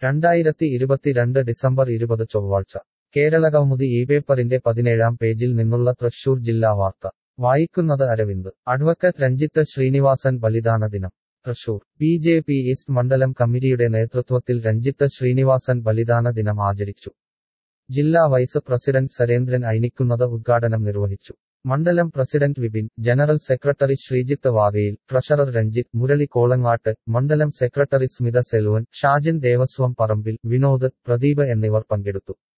രണ്ടായിരത്തി ഇരുപത്തിരണ്ട് ഡിസംബർ ഇരുപത് ചൊവ്വാഴ്ച കേരളകൗമുദി ഈ പേപ്പറിന്റെ പതിനേഴാം പേജിൽ നിന്നുള്ള തൃശൂർ ജില്ലാ വാർത്ത വായിക്കുന്നത് അരവിന്ദ് അഡ്വക്കറ്റ് രഞ്ജിത്ത് ശ്രീനിവാസൻ ബലിദാന ദിനം Thrissur B J P east മണ്ഡലം കമ്മിറ്റിയുടെ നേതൃത്വത്തിൽ രഞ്ജിത്ത് ശ്രീനിവാസൻ ബലിദാന ദിനം ആചരിച്ചു ജില്ലാ വൈസ് പ്രസിഡന്റ് സരേന്ദ്രൻ ഐനിക്കുന്നത് ഉദ്ഘാടനം നിർവഹിച്ചു മണ്ഡലം president Vipin general secretary Sreejith വാഗയിൽ ട്രഷറർ രഞ്ജിത്ത് മുരളി കോളങ്ങാട്ട് മണ്ഡലം സെക്രട്ടറി സ്മിത സെൽവൻ ഷാജിൻ ദേവസ്വം പറമ്പിൽ വിനോദ് പ്രദീപ് എന്നിവർ പങ്കെടുത്തു